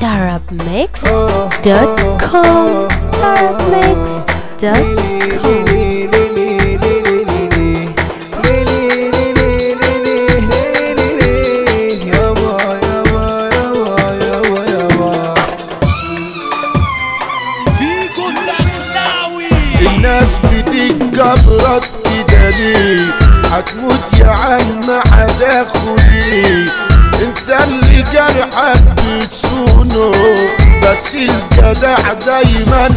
darabmix.com darabmix.com فيكو الدخلاوي الناس بتتكبرت كده ليه هتموت يا عم هتاخدي انت اللي جرحك بتصونه بس الجدع دايما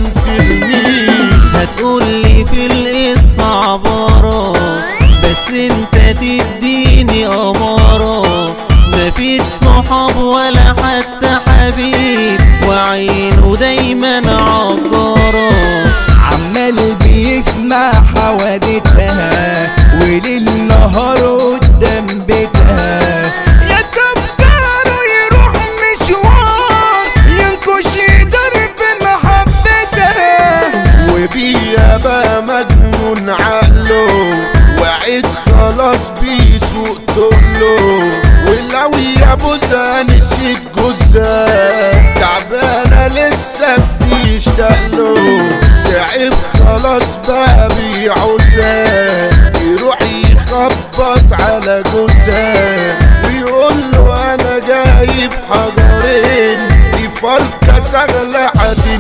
ترميه هتقولي في القصة عبارة بس انت تديني أمارة مفيش صحاب ولا حتى حبيب وعينه دايما عجارة عمال بيسمع حوادثها وليل نهار قدام بيتها يا كبار يروح مشوار ينكش يقدر في محبتها وبيا بقى مجنون عقله وعد خلاص بيسوق تقله ولو يا بوزة نسيت جوزها تعبانة لسه بتشتاقله تعب خلاص بقى بيعوزها يروح يخبط على جوزها ويقول له انا جايب حجرين دي فلكة شغلة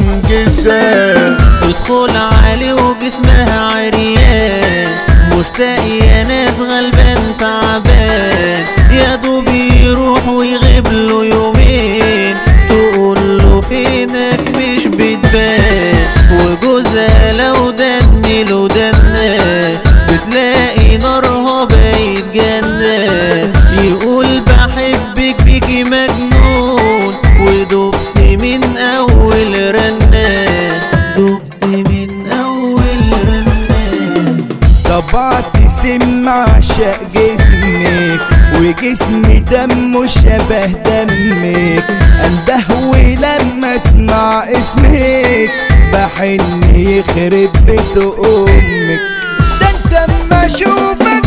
هتنجزها تدخل عليه وجسمها عريان مشتاق يا ناس غلبان تعبان يا دوب يروح ويغيب له يومين تقول له فينك مش بتبان وجوزها لو دن له دنا بتلاقي نارها بقت جنة يقول بحبك بيكي مجنون ودبت من اول رنة دبت من اول رنة طبعت سم عشق جسمك وجسمي دمه شبه دمك انده ولما اسمع اسمك بحن يخرب بيت امك ده انت اما اشوفك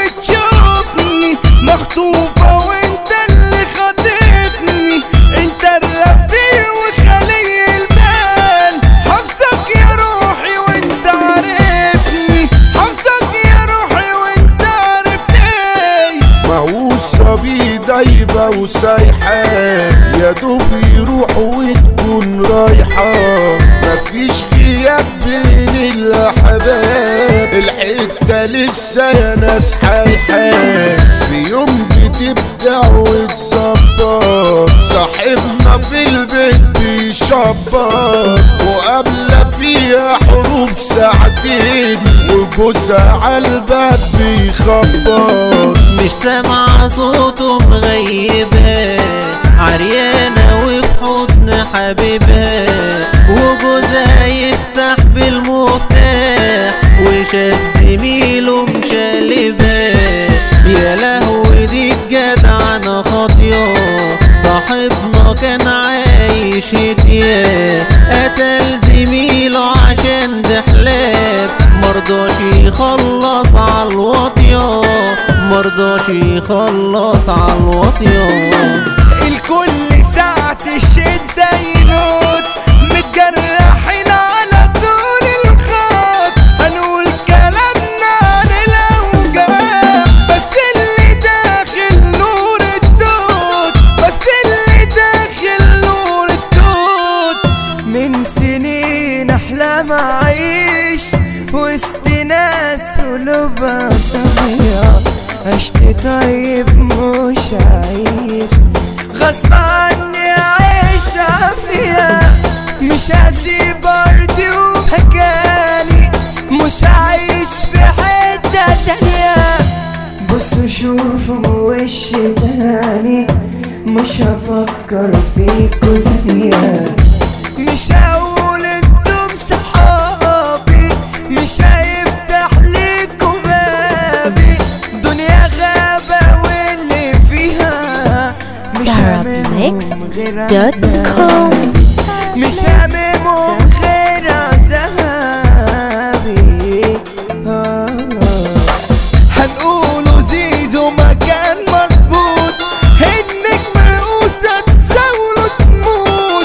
وتشوفني مخطوفة وانت اللي خاطفني انت الرفيق وخلي البال حافظك يا روحي وانت عارفني حافظك يا روحي وانت عارفني ما هو الصبي دايبة وسايحة يا دوب يروح وتكون رايحة مفيش غياب بين الأحباب الحتة لسه يا ناس حايحة في يوم بتبدع وتظبط صاحبنا في البيت بيشبط وقبل فيها حروب ساعتين وجوزها عالباب بيخبط مش سامعة صوته مغيبها عريانة وفي حضن حبيبها وجوزها يفتح بالمفتاح وشاف زميله مشالبها يا لهوي دي الجدعنة خاطية صاحبنا كان عايش هدية قتل زميله عشان دحلاب مرضاش يخلص عالواطية مرضاش يخلص عالواطية الكل ساعة الشدة ينوت متجرحين على طول الخط هنقول كلامنا عن الأوجاع بس اللي داخل نور الدود بس اللي داخل نور الدود من سنين أحلام أعيش وسط ناس قلوبها صغيرة عشت طيب مش عايش غصب عني عايش عافية مش هسيب أرضي وحكالي مش عايش في حتة تانية بصوا شوفوا وش تاني مش هفكر فيكوا ثانية مش هقول انتم صحابي مش هيفتح ليكوا بابي دنيا غابة واللي فيها مش هممهم غير عذابي darabmix.com مش هممهم غير عذابي آه. هنقولوا زيزو مكان مظبوط انك مقوسة تساوله تموت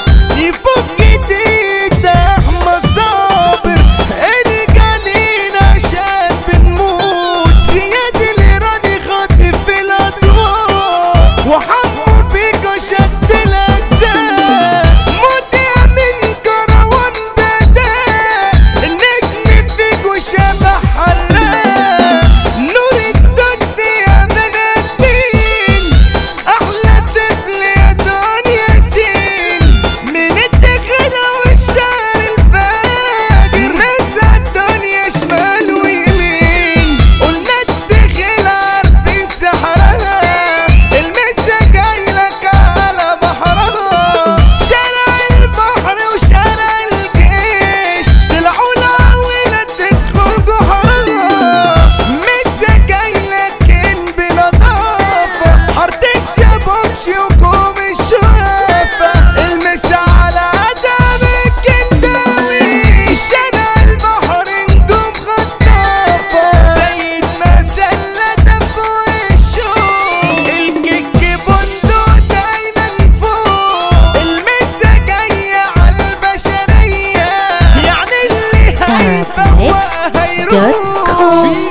arabmix.com في